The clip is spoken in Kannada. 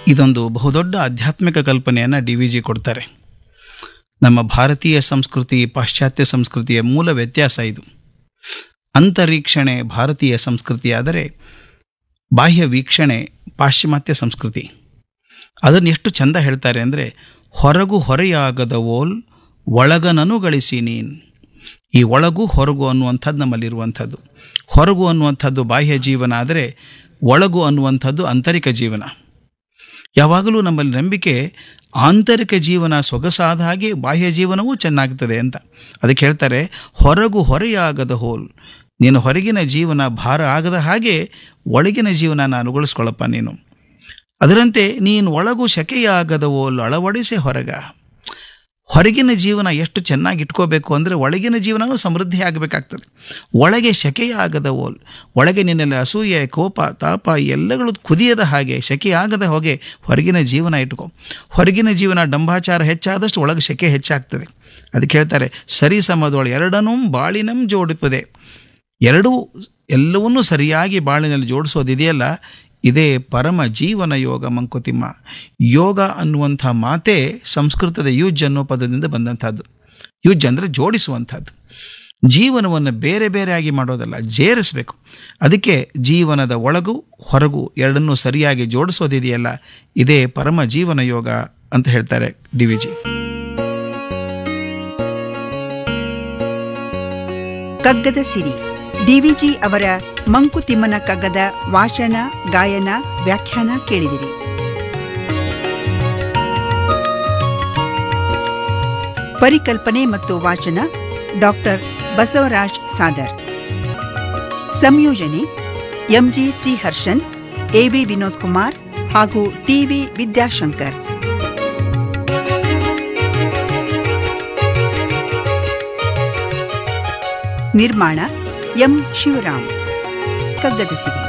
ಇದೊಂದು ಬಹುದೊಡ್ಡ ಆಧ್ಯಾತ್ಮಿಕ ಕಲ್ಪನೆಯನ್ನು ಡಿ ವಿ ಜಿ ಕೊಡ್ತಾರೆ ನಮ್ಮ ಭಾರತೀಯ ಸಂಸ್ಕೃತಿ ಪಾಶ್ಚಾತ್ಯ ಸಂಸ್ಕೃತಿಯ ಮೂಲ ವ್ಯತ್ಯಾಸ ಇದು ಅಂತರೀಕ್ಷಣೆ ಭಾರತೀಯ ಸಂಸ್ಕೃತಿಯಾದರೆ ಬಾಹ್ಯ ವೀಕ್ಷಣೆ ಪಾಶ್ಚಿಮಾತ್ಯ ಸಂಸ್ಕೃತಿ ಅದನ್ನು ಎಷ್ಟು ಚಂದ ಹೇಳ್ತಾರೆ ಅಂದರೆ ಹೊರಗು ಹೊರೆಯಾಗದ ಓಲ್ ಒಳಗನನು ಗಳಿಸಿ ನೀನ್ ಈ ಒಳಗು ಹೊರಗು ಅನ್ನುವಂಥದ್ದು ನಮ್ಮಲ್ಲಿರುವಂಥದ್ದು ಹೊರಗು ಅನ್ನುವಂಥದ್ದು ಬಾಹ್ಯ ಜೀವನ ಆದರೆ ಒಳಗು ಅನ್ನುವಂಥದ್ದು ಆಂತರಿಕ ಜೀವನ ಯಾವಾಗಲೂ ನಮ್ಮಲ್ಲಿ ನಂಬಿಕೆ ಆಂತರಿಕ ಜೀವನ ಸೊಗಸಾದ ಹಾಗೆ ಬಾಹ್ಯ ಜೀವನವೂ ಚೆನ್ನಾಗ್ತದೆ ಅಂತ ಅದಕ್ಕೆ ಹೇಳ್ತಾರೆ ಹೊರಗು ಹೊರೆಯಾಗದ ಹೋಲ್ ನೀನು ಹೊರಗಿನ ಜೀವನ ಭಾರ ಆಗದ ಹಾಗೆ ಒಳಗಿನ ಜೀವನ ನಾನು ಉಳಿಸ್ಕೊಳ್ಳಪ್ಪ ನೀನು ಅದರಂತೆ ನೀನು ಒಳಗು ಶಕೆಯಾಗದ ಓಲ್ ಅಳವಡಿಸೆ ಹೊರಗ ಹೊರಗಿನ ಜೀವನ ಎಷ್ಟು ಚೆನ್ನಾಗಿ ಇಟ್ಕೋಬೇಕು ಅಂದರೆ ಒಳಗಿನ ಜೀವನವೂ ಸಮೃದ್ಧಿ ಆಗಬೇಕಾಗ್ತದೆ ಒಳಗೆ ಶಕೆಯಾಗದ ಓಲ್ ಒಳಗೆ ನಿನ್ನಲ್ಲಿ ಅಸೂಯೆ ಕೋಪ ತಾಪ ಎಲ್ಲಗಳು ಕುದಿಯದ ಹಾಗೆ ಶಕೆಯಾಗದ ಹೋಗೆ ಹೊರಗಿನ ಜೀವನ ಇಟ್ಕೋ ಹೊರಗಿನ ಜೀವನ ಡಂಬಾಚಾರ ಹೆಚ್ಚಾದಷ್ಟು ಒಳಗೆ ಶಕೆ ಹೆಚ್ಚಾಗ್ತದೆ ಅದಕ್ಕೆ ಹೇಳ್ತಾರೆ ಸರಿ ಸಮದೊಳು ಎರಡನ್ನೂ ಬಾಳಿನಂ ಜೋಡಿಪದೆ ಎರಡೂ ಎಲ್ಲವನ್ನೂ ಸರಿಯಾಗಿ ಬಾಳಿನಲ್ಲಿ ಜೋಡಿಸೋದಿದೆಯಲ್ಲ ಇದೇ ಪರಮ ಜೀವನ ಯೋಗ ಮಂಕುತಿಮ್ಮ ಯೋಗ ಅನ್ನುವಂಥ ಮಾತೇ ಸಂಸ್ಕೃತದ ಯುಜ್ ಅನ್ನೋ ಪದದಿಂದ ಬಂದಂಥದ್ದು ಯುಜ್ ಅಂದರೆ ಜೋಡಿಸುವಂಥದ್ದು ಜೀವನವನ್ನು ಬೇರೆ ಬೇರೆಯಾಗಿ ಮಾಡೋದಲ್ಲ ಜೇರಿಸಬೇಕು ಅದಕ್ಕೆ ಜೀವನದ ಒಳಗು ಹೊರಗು ಎರಡನ್ನೂ ಸರಿಯಾಗಿ ಜೋಡಿಸೋದಿದೆಯಲ್ಲ ಇದೇ ಪರಮ ಜೀವನ ಯೋಗ ಅಂತ ಹೇಳ್ತಾರೆ ಡಿ ವಿ ಜಿ ಕಗ್ಗದ ಸಿರಿ ಡಿವಿಜಿ ಅವರ ಮಂಕುತಿಮ್ಮನ ಕಗ್ಗದ ವಾಚನ ಗಾಯನ ವ್ಯಾಖ್ಯಾನ ಕೇಳಿದಿರಿ ಪರಿಕಲ್ಪನೆ ಮತ್ತು ವಾಚನ ಡಾಕ್ಟರ್ ಬಸವರಾಜ್ ಸಾದರ್ ಸಂಯೋಜನೆ ಎಂಜಿ ಶ್ರೀಹರ್ಷನ್ ಎವಿ ವಿನೋದ್ ಕುಮಾರ್ ಹಾಗೂ ಟಿವಿ ವಿದ್ಯಾಶಂಕರ್ ನಿರ್ಮಾಣ ಎಂ ಶಿವರಾಮ್ ಕಗ್ಗದ ಸಿರಿ